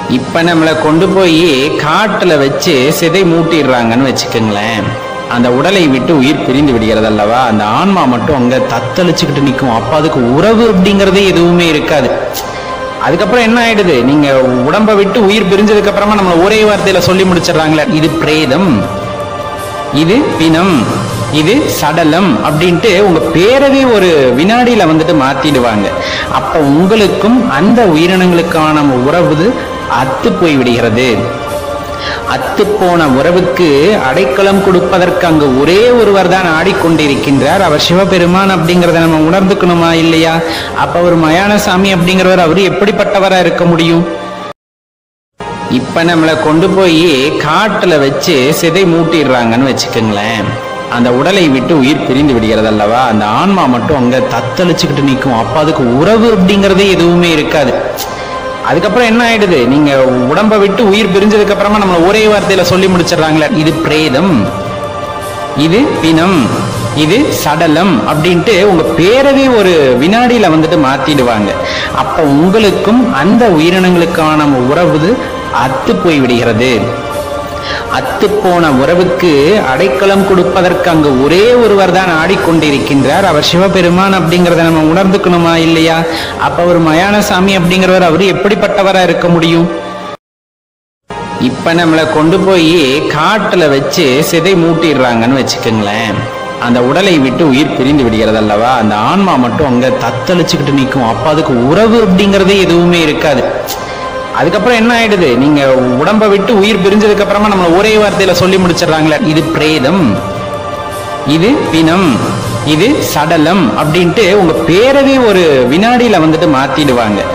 இப்ப நம்மளை கொண்டு போய் காட்டுல வச்சு சிதை மூட்டிடுறாங்கன்னு வச்சுக்கோங்களேன் அந்த உடலை விட்டு உயிர் பிரிந்து விடுகிறது அல்லவா அந்த ஆன்மா மட்டும் அங்க தத்தளிச்சுக்கிட்டு நிற்கும் அப்ப அதுக்கு உறவு அப்படிங்கறதே எதுவுமே இருக்காது அதுக்கப்புறம் என்ன ஆயிடுது நீங்க உடம்ப விட்டு உயிர் பிரிஞ்சதுக்கு அப்புறமா நம்மள ஒரே வார்த்தையில சொல்லி முடிச்சிடுறாங்களே இது பிரேதம் இது பிணம் இது சடலம் அப்படின்ட்டு உங்க பேரவே ஒரு வினாடியில வந்துட்டு மாத்திடுவாங்க அப்ப உங்களுக்கும் அந்த உயிரினங்களுக்கான உறவு அத்து போய் விடுகிறது அத்து போன உறவுக்கு அடைக்கலம் கொடுப்பதற்கு அங்கு ஒரே ஒருவர் தான் ஆடிக்கொண்டிருக்கின்றார் அவர் சிவபெருமான் அப்படிங்கறத நம்ம உணர்ந்துக்கணுமா இல்லையா அப்ப அவர் மயானசாமி அப்படிங்கிறவர் அவர் எப்படிப்பட்டவரா இருக்க முடியும் இப்ப நம்மளை கொண்டு போய் காட்டுல வச்சு சிதை மூட்டிடுறாங்கன்னு வச்சுக்கோங்களேன் அந்த உடலை விட்டு உயிர் பிரிந்து விடுகிறது அல்லவா அந்த ஆன்மா மட்டும் அங்க தத்தளிச்சுக்கிட்டு நிற்கும் அப்ப அதுக்கு உறவு அப்படிங்கறதே எதுவுமே இருக்காது அதுக்கப்புறம் என்ன ஆயிடுது நீங்க உடம்ப விட்டு உயிர் பிரிஞ்சதுக்கு அப்புறமா நம்மள ஒரே வார்த்தையில சொல்லி முடிச்சிடுறாங்களே இது பிரேதம் இது பிணம் இது சடலம் அப்படின்ட்டு உங்க பேரவே ஒரு வினாடியில வந்துட்டு மாத்திடுவாங்க அப்ப உங்களுக்கும் அந்த உயிரினங்களுக்கான உறவு அத்து போய் விடுகிறது அத்து போன உறவுக்கு அடைக்கலம் கொடுப்பதற்கு அங்கு ஒரே ஒருவர் தான் ஆடிக்கொண்டிருக்கின்றார் அவர் சிவபெருமான் அப்படிங்கறத நம்ம உணர்ந்துக்கணுமா இல்லையா அப்ப அவர் மயானசாமி அப்படிங்கிறவர் அவர் எப்படிப்பட்டவரா இருக்க முடியும் இப்ப நம்மளை கொண்டு போய் காட்டுல வச்சு சிதை மூட்டிடுறாங்கன்னு வச்சுக்கோங்களேன் அந்த உடலை விட்டு உயிர் பிரிந்து விடுகிறது அல்லவா அந்த ஆன்மா மட்டும் அங்க தத்தளிச்சுக்கிட்டு நிற்கும் அப்ப அதுக்கு உறவு அப்படிங்கறதே எதுவுமே இருக்காது அதுக்கப்புறம் என்ன ஆயிடுது நீங்க உடம்ப விட்டு உயிர் பிரிஞ்சதுக்கு அப்புறமா நம்மள ஒரே வார்த்தையில சொல்லி முடிச்சிடுறாங்களே இது பிரேதம் இது பிணம் இது சடலம் அப்படின்ட்டு உங்க பேரவே ஒரு வினாடியில வந்துட்டு மாத்திடுவாங்க